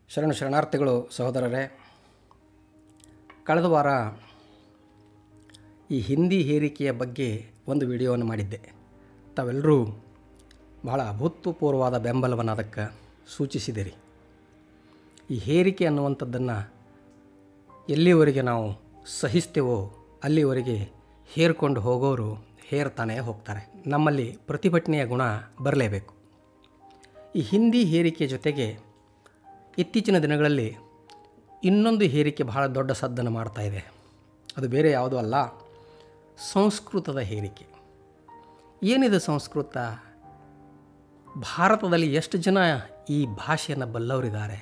ಶರಣು ಶರಣಾರ್ಥಿಗಳು ಸಹೋದರರೇ ಕಳೆದ ವಾರ ಈ ಹಿಂದಿ ಹೇರಿಕೆಯ ಬಗ್ಗೆ ಒಂದು ವಿಡಿಯೋವನ್ನು ಮಾಡಿದ್ದೆ ತಾವೆಲ್ಲರೂ ಬಹಳ ಅಭೂತಪೂರ್ವವಾದ ಬೆಂಬಲವನ್ನು ಅದಕ್ಕೆ ಸೂಚಿಸಿದಿರಿ ಈ ಹೇರಿಕೆ ಅನ್ನುವಂಥದ್ದನ್ನು ಎಲ್ಲಿವರೆಗೆ ನಾವು ಸಹಿಸ್ತೇವೋ ಅಲ್ಲಿವರೆಗೆ ಹೇರ್ಕೊಂಡು ಹೋಗೋರು ಹೇರ್ತಾನೆ ಹೋಗ್ತಾರೆ ನಮ್ಮಲ್ಲಿ ಪ್ರತಿಭಟನೆಯ ಗುಣ ಬರಲೇಬೇಕು ಈ ಹಿಂದಿ ಹೇರಿಕೆ ಜೊತೆಗೆ ಇತ್ತೀಚಿನ ದಿನಗಳಲ್ಲಿ ಇನ್ನೊಂದು ಹೇರಿಕೆ ಬಹಳ ದೊಡ್ಡ ಸದ್ದನ್ನು ಮಾಡ್ತಾ ಇದೆ ಅದು ಬೇರೆ ಯಾವುದೂ ಅಲ್ಲ ಸಂಸ್ಕೃತದ ಹೇರಿಕೆ ಏನಿದೆ ಸಂಸ್ಕೃತ ಭಾರತದಲ್ಲಿ ಎಷ್ಟು ಜನ ಈ ಭಾಷೆಯನ್ನು ಬಲ್ಲವರಿದ್ದಾರೆ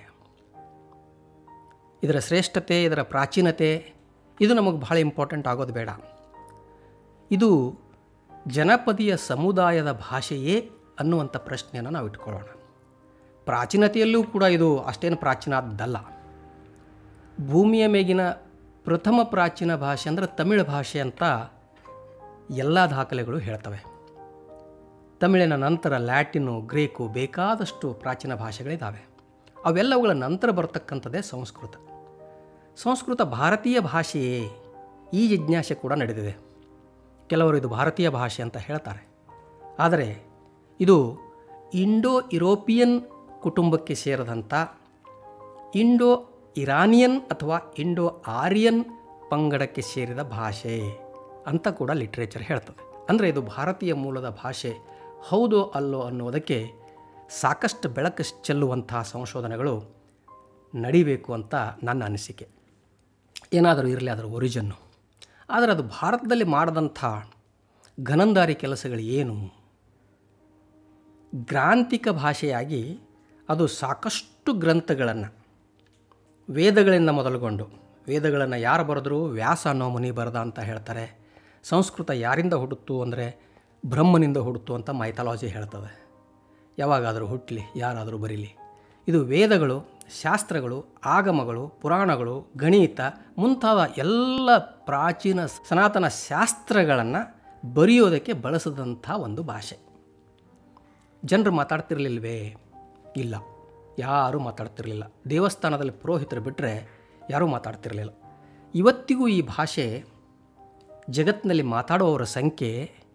ಇದರ ಶ್ರೇಷ್ಠತೆ ಇದರ ಪ್ರಾಚೀನತೆ ಇದು ನಮಗೆ ಬಹಳ ಇಂಪಾರ್ಟೆಂಟ್ ಆಗೋದು ಬೇಡ ಇದು ಜನಪದೀಯ ಸಮುದಾಯದ ಭಾಷೆಯೇ ಅನ್ನುವಂಥ ಪ್ರಶ್ನೆಯನ್ನು ನಾವು ಇಟ್ಕೊಳ್ಳೋಣ ಪ್ರಾಚೀನತೆಯಲ್ಲೂ ಕೂಡ ಇದು ಅಷ್ಟೇನು ಪ್ರಾಚೀನದ್ದಲ್ಲ ಭೂಮಿಯ ಮೇಗಿನ ಪ್ರಥಮ ಪ್ರಾಚೀನ ಭಾಷೆ ಅಂದರೆ ತಮಿಳು ಭಾಷೆ ಅಂತ ಎಲ್ಲ ದಾಖಲೆಗಳು ಹೇಳ್ತವೆ ತಮಿಳಿನ ನಂತರ ಲ್ಯಾಟಿನು ಗ್ರೀಕು ಬೇಕಾದಷ್ಟು ಪ್ರಾಚೀನ ಭಾಷೆಗಳಿದ್ದಾವೆ ಅವೆಲ್ಲವುಗಳ ನಂತರ ಬರ್ತಕ್ಕಂಥದ್ದೇ ಸಂಸ್ಕೃತ ಸಂಸ್ಕೃತ ಭಾರತೀಯ ಭಾಷೆಯೇ ಈ ಜಿಜ್ಞಾಸೆ ಕೂಡ ನಡೆದಿದೆ ಕೆಲವರು ಇದು ಭಾರತೀಯ ಭಾಷೆ ಅಂತ ಹೇಳ್ತಾರೆ ಆದರೆ ಇದು ಇಂಡೋ ಯುರೋಪಿಯನ್ ಕುಟುಂಬಕ್ಕೆ ಸೇರಿದಂಥ ಇಂಡೋ ಇರಾನಿಯನ್ ಅಥವಾ ಇಂಡೋ ಆರ್ಯನ್ ಪಂಗಡಕ್ಕೆ ಸೇರಿದ ಭಾಷೆ ಅಂತ ಕೂಡ ಲಿಟ್ರೇಚರ್ ಹೇಳ್ತದೆ ಅಂದರೆ ಇದು ಭಾರತೀಯ ಮೂಲದ ಭಾಷೆ ಹೌದೋ ಅಲ್ಲೋ ಅನ್ನೋದಕ್ಕೆ ಸಾಕಷ್ಟು ಬೆಳಕು ಚೆಲ್ಲುವಂತಹ ಸಂಶೋಧನೆಗಳು ನಡಿಬೇಕು ಅಂತ ನನ್ನ ಅನಿಸಿಕೆ ಏನಾದರೂ ಇರಲಿ ಅದರ ಒರಿಜಿನ್ನು ಆದರೆ ಅದು ಭಾರತದಲ್ಲಿ ಮಾಡಿದಂಥ ಘನಂದಾರಿ ಕೆಲಸಗಳು ಏನು ಗ್ರಾಂಥಿಕ ಭಾಷೆಯಾಗಿ ಅದು ಸಾಕಷ್ಟು ಗ್ರಂಥಗಳನ್ನು ವೇದಗಳಿಂದ ಮೊದಲುಗೊಂಡು ವೇದಗಳನ್ನು ಯಾರು ಬರೆದ್ರು ವ್ಯಾಸ ಅನ್ನೋ ಮುನಿ ಬರೆದ ಅಂತ ಹೇಳ್ತಾರೆ ಸಂಸ್ಕೃತ ಯಾರಿಂದ ಹುಡುತ್ತು ಅಂದರೆ ಬ್ರಹ್ಮನಿಂದ ಹುಡುತು ಅಂತ ಮೈಥಾಲಜಿ ಹೇಳ್ತದೆ ಯಾವಾಗಾದರೂ ಹುಟ್ಟಲಿ ಯಾರಾದರೂ ಬರೀಲಿ ಇದು ವೇದಗಳು ಶಾಸ್ತ್ರಗಳು ಆಗಮಗಳು ಪುರಾಣಗಳು ಗಣಿತ ಮುಂತಾದ ಎಲ್ಲ ಪ್ರಾಚೀನ ಸನಾತನ ಶಾಸ್ತ್ರಗಳನ್ನು ಬರೆಯೋದಕ್ಕೆ ಬಳಸಿದಂಥ ಒಂದು ಭಾಷೆ ಜನರು ಮಾತಾಡ್ತಿರ್ಲಿಲ್ವೇ ಇಲ್ಲ ಯಾರೂ ಮಾತಾಡ್ತಿರಲಿಲ್ಲ ದೇವಸ್ಥಾನದಲ್ಲಿ ಪುರೋಹಿತರು ಬಿಟ್ಟರೆ ಯಾರೂ ಮಾತಾಡ್ತಿರಲಿಲ್ಲ ಇವತ್ತಿಗೂ ಈ ಭಾಷೆ ಜಗತ್ತಿನಲ್ಲಿ ಮಾತಾಡುವವರ ಸಂಖ್ಯೆ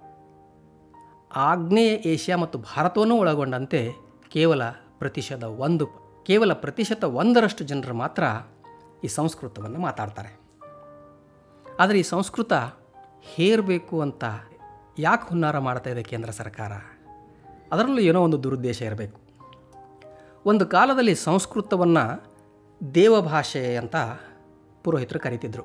ಆಗ್ನೇಯ ಏಷ್ಯಾ ಮತ್ತು ಭಾರತವನ್ನು ಒಳಗೊಂಡಂತೆ ಕೇವಲ ಪ್ರತಿಶತ ಒಂದು ಕೇವಲ ಪ್ರತಿಶತ ಒಂದರಷ್ಟು ಜನರು ಮಾತ್ರ ಈ ಸಂಸ್ಕೃತವನ್ನು ಮಾತಾಡ್ತಾರೆ ಆದರೆ ಈ ಸಂಸ್ಕೃತ ಹೇರಬೇಕು ಅಂತ ಯಾಕೆ ಹುನ್ನಾರ ಮಾಡ್ತಾ ಇದೆ ಕೇಂದ್ರ ಸರ್ಕಾರ ಅದರಲ್ಲೂ ಏನೋ ಒಂದು ದುರುದ್ದೇಶ ಇರಬೇಕು ಒಂದು ಕಾಲದಲ್ಲಿ ಸಂಸ್ಕೃತವನ್ನು ದೇವಭಾಷೆ ಅಂತ ಪುರೋಹಿತರು ಕರೀತಿದ್ರು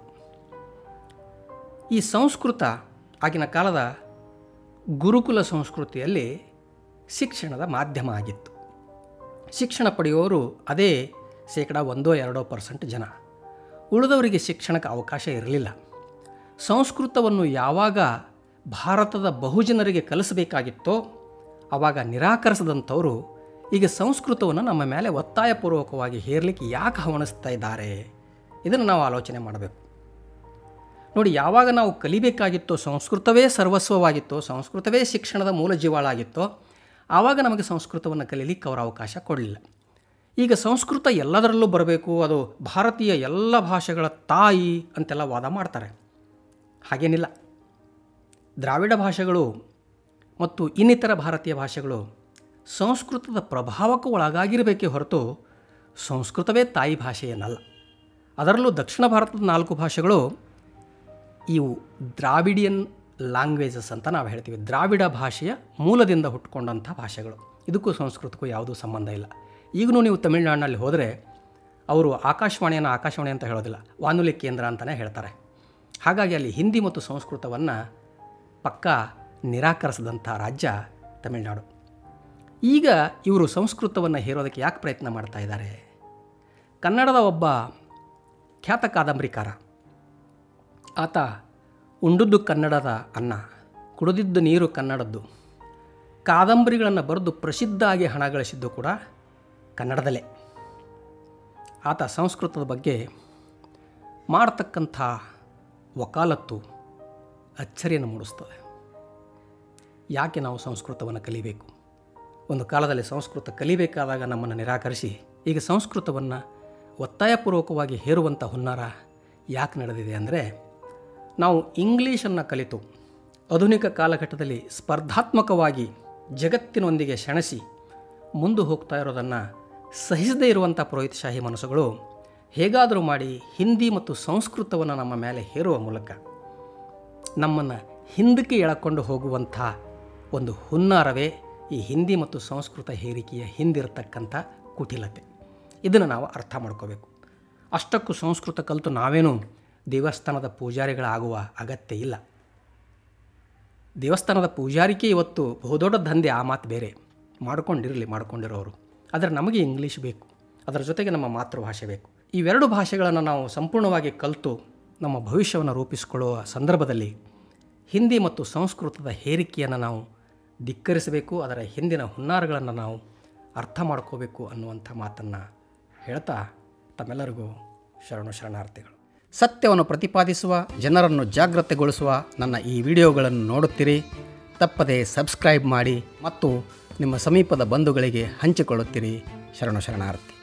ಈ ಸಂಸ್ಕೃತ ಆಗಿನ ಕಾಲದ ಗುರುಕುಲ ಸಂಸ್ಕೃತಿಯಲ್ಲಿ ಶಿಕ್ಷಣದ ಮಾಧ್ಯಮ ಆಗಿತ್ತು ಶಿಕ್ಷಣ ಪಡೆಯುವವರು ಅದೇ ಶೇಕಡ ಒಂದೋ ಎರಡೋ ಪರ್ಸೆಂಟ್ ಜನ ಉಳಿದವರಿಗೆ ಶಿಕ್ಷಣಕ್ಕೆ ಅವಕಾಶ ಇರಲಿಲ್ಲ ಸಂಸ್ಕೃತವನ್ನು ಯಾವಾಗ ಭಾರತದ ಬಹುಜನರಿಗೆ ಕಲಿಸಬೇಕಾಗಿತ್ತೋ ಆವಾಗ ನಿರಾಕರಿಸದಂಥವರು ಈಗ ಸಂಸ್ಕೃತವನ್ನು ನಮ್ಮ ಮೇಲೆ ಒತ್ತಾಯಪೂರ್ವಕವಾಗಿ ಹೇರಲಿಕ್ಕೆ ಯಾಕೆ ಹವಣಿಸ್ತಾ ಇದ್ದಾರೆ ಇದನ್ನು ನಾವು ಆಲೋಚನೆ ಮಾಡಬೇಕು ನೋಡಿ ಯಾವಾಗ ನಾವು ಕಲಿಬೇಕಾಗಿತ್ತೋ ಸಂಸ್ಕೃತವೇ ಸರ್ವಸ್ವವಾಗಿತ್ತೋ ಸಂಸ್ಕೃತವೇ ಶಿಕ್ಷಣದ ಮೂಲ ಜೀವಾಳಾಗಿತ್ತೋ ಆವಾಗ ನಮಗೆ ಸಂಸ್ಕೃತವನ್ನು ಕಲೀಲಿಕ್ಕೆ ಅವರ ಅವಕಾಶ ಕೊಡಲಿಲ್ಲ ಈಗ ಸಂಸ್ಕೃತ ಎಲ್ಲದರಲ್ಲೂ ಬರಬೇಕು ಅದು ಭಾರತೀಯ ಎಲ್ಲ ಭಾಷೆಗಳ ತಾಯಿ ಅಂತೆಲ್ಲ ವಾದ ಮಾಡ್ತಾರೆ ಹಾಗೇನಿಲ್ಲ ದ್ರಾವಿಡ ಭಾಷೆಗಳು ಮತ್ತು ಇನ್ನಿತರ ಭಾರತೀಯ ಭಾಷೆಗಳು ಸಂಸ್ಕೃತದ ಪ್ರಭಾವಕ್ಕೆ ಒಳಗಾಗಿರಬೇಕೇ ಹೊರತು ಸಂಸ್ಕೃತವೇ ತಾಯಿ ಭಾಷೆಯೇನಲ್ಲ ಅದರಲ್ಲೂ ದಕ್ಷಿಣ ಭಾರತದ ನಾಲ್ಕು ಭಾಷೆಗಳು ಇವು ದ್ರಾವಿಡಿಯನ್ ಲ್ಯಾಂಗ್ವೇಜಸ್ ಅಂತ ನಾವು ಹೇಳ್ತೀವಿ ದ್ರಾವಿಡ ಭಾಷೆಯ ಮೂಲದಿಂದ ಹುಟ್ಕೊಂಡಂಥ ಭಾಷೆಗಳು ಇದಕ್ಕೂ ಸಂಸ್ಕೃತಕ್ಕೂ ಯಾವುದೂ ಸಂಬಂಧ ಇಲ್ಲ ಈಗಲೂ ನೀವು ತಮಿಳುನಾಡಿನಲ್ಲಿ ಹೋದರೆ ಅವರು ಆಕಾಶವಾಣಿಯನ್ನು ಆಕಾಶವಾಣಿ ಅಂತ ಹೇಳೋದಿಲ್ಲ ವಾನುಲಿ ಕೇಂದ್ರ ಅಂತಲೇ ಹೇಳ್ತಾರೆ ಹಾಗಾಗಿ ಅಲ್ಲಿ ಹಿಂದಿ ಮತ್ತು ಸಂಸ್ಕೃತವನ್ನು ಪಕ್ಕಾ ನಿರಾಕರಿಸಿದಂಥ ರಾಜ್ಯ ತಮಿಳುನಾಡು ಈಗ ಇವರು ಸಂಸ್ಕೃತವನ್ನು ಹೇರೋದಕ್ಕೆ ಯಾಕೆ ಪ್ರಯತ್ನ ಮಾಡ್ತಾ ಇದ್ದಾರೆ ಕನ್ನಡದ ಒಬ್ಬ ಖ್ಯಾತ ಕಾದಂಬರಿಕಾರ ಆತ ಉಂಡುದ್ದು ಕನ್ನಡದ ಅನ್ನ ಕುಡಿದಿದ್ದು ನೀರು ಕನ್ನಡದ್ದು ಕಾದಂಬರಿಗಳನ್ನು ಬರೆದು ಪ್ರಸಿದ್ಧ ಆಗಿ ಹಣ ಗಳಿಸಿದ್ದು ಕೂಡ ಕನ್ನಡದಲ್ಲೇ ಆತ ಸಂಸ್ಕೃತದ ಬಗ್ಗೆ ಮಾಡತಕ್ಕಂಥ ವಕಾಲತ್ತು ಅಚ್ಚರಿಯನ್ನು ಮೂಡಿಸ್ತದೆ ಯಾಕೆ ನಾವು ಸಂಸ್ಕೃತವನ್ನು ಕಲಿಬೇಕು ಒಂದು ಕಾಲದಲ್ಲಿ ಸಂಸ್ಕೃತ ಕಲಿಬೇಕಾದಾಗ ನಮ್ಮನ್ನು ನಿರಾಕರಿಸಿ ಈಗ ಸಂಸ್ಕೃತವನ್ನು ಒತ್ತಾಯಪೂರ್ವಕವಾಗಿ ಹೇರುವಂಥ ಹುನ್ನಾರ ಯಾಕೆ ನಡೆದಿದೆ ಅಂದರೆ ನಾವು ಇಂಗ್ಲೀಷನ್ನು ಕಲಿತು ಆಧುನಿಕ ಕಾಲಘಟ್ಟದಲ್ಲಿ ಸ್ಪರ್ಧಾತ್ಮಕವಾಗಿ ಜಗತ್ತಿನೊಂದಿಗೆ ಸೆಣಸಿ ಮುಂದೆ ಹೋಗ್ತಾ ಇರೋದನ್ನು ಸಹಿಸದೇ ಇರುವಂಥ ಪುರೋಹಿತಶಾಹಿ ಮನಸ್ಸುಗಳು ಹೇಗಾದರೂ ಮಾಡಿ ಹಿಂದಿ ಮತ್ತು ಸಂಸ್ಕೃತವನ್ನು ನಮ್ಮ ಮೇಲೆ ಹೇರುವ ಮೂಲಕ ನಮ್ಮನ್ನು ಹಿಂದಕ್ಕೆ ಎಳಕೊಂಡು ಹೋಗುವಂಥ ಒಂದು ಹುನ್ನಾರವೇ ಈ ಹಿಂದಿ ಮತ್ತು ಸಂಸ್ಕೃತ ಹೇರಿಕೆಯ ಹಿಂದಿರತಕ್ಕಂಥ ಕುಟಿಲತೆ ಇದನ್ನು ನಾವು ಅರ್ಥ ಮಾಡ್ಕೋಬೇಕು ಅಷ್ಟಕ್ಕೂ ಸಂಸ್ಕೃತ ಕಲಿತು ನಾವೇನು ದೇವಸ್ಥಾನದ ಪೂಜಾರಿಗಳಾಗುವ ಅಗತ್ಯ ಇಲ್ಲ ದೇವಸ್ಥಾನದ ಪೂಜಾರಿಕೆ ಇವತ್ತು ಬಹುದೊಡ್ಡ ದಂಧೆ ಆ ಮಾತು ಬೇರೆ ಮಾಡ್ಕೊಂಡಿರಲಿ ಮಾಡ್ಕೊಂಡಿರೋರು ಆದರೆ ನಮಗೆ ಇಂಗ್ಲೀಷ್ ಬೇಕು ಅದರ ಜೊತೆಗೆ ನಮ್ಮ ಮಾತೃಭಾಷೆ ಬೇಕು ಇವೆರಡು ಭಾಷೆಗಳನ್ನು ನಾವು ಸಂಪೂರ್ಣವಾಗಿ ಕಲಿತು ನಮ್ಮ ಭವಿಷ್ಯವನ್ನು ರೂಪಿಸಿಕೊಳ್ಳುವ ಸಂದರ್ಭದಲ್ಲಿ ಹಿಂದಿ ಮತ್ತು ಸಂಸ್ಕೃತದ ಹೇರಿಕೆಯನ್ನು ನಾವು ಧಿಕ್ಕರಿಸಬೇಕು ಅದರ ಹಿಂದಿನ ಹುನ್ನಾರಗಳನ್ನು ನಾವು ಅರ್ಥ ಮಾಡ್ಕೋಬೇಕು ಅನ್ನುವಂಥ ಮಾತನ್ನು ಹೇಳ್ತಾ ತಮ್ಮೆಲ್ಲರಿಗೂ ಶರಣು ಶರಣಾರ್ಥಿಗಳು ಸತ್ಯವನ್ನು ಪ್ರತಿಪಾದಿಸುವ ಜನರನ್ನು ಜಾಗೃತೆಗೊಳಿಸುವ ನನ್ನ ಈ ವಿಡಿಯೋಗಳನ್ನು ನೋಡುತ್ತೀರಿ ತಪ್ಪದೆ ಸಬ್ಸ್ಕ್ರೈಬ್ ಮಾಡಿ ಮತ್ತು ನಿಮ್ಮ ಸಮೀಪದ ಬಂಧುಗಳಿಗೆ ಹಂಚಿಕೊಳ್ಳುತ್ತೀರಿ ಶರಣು ಶರಣಾರ್ಥಿ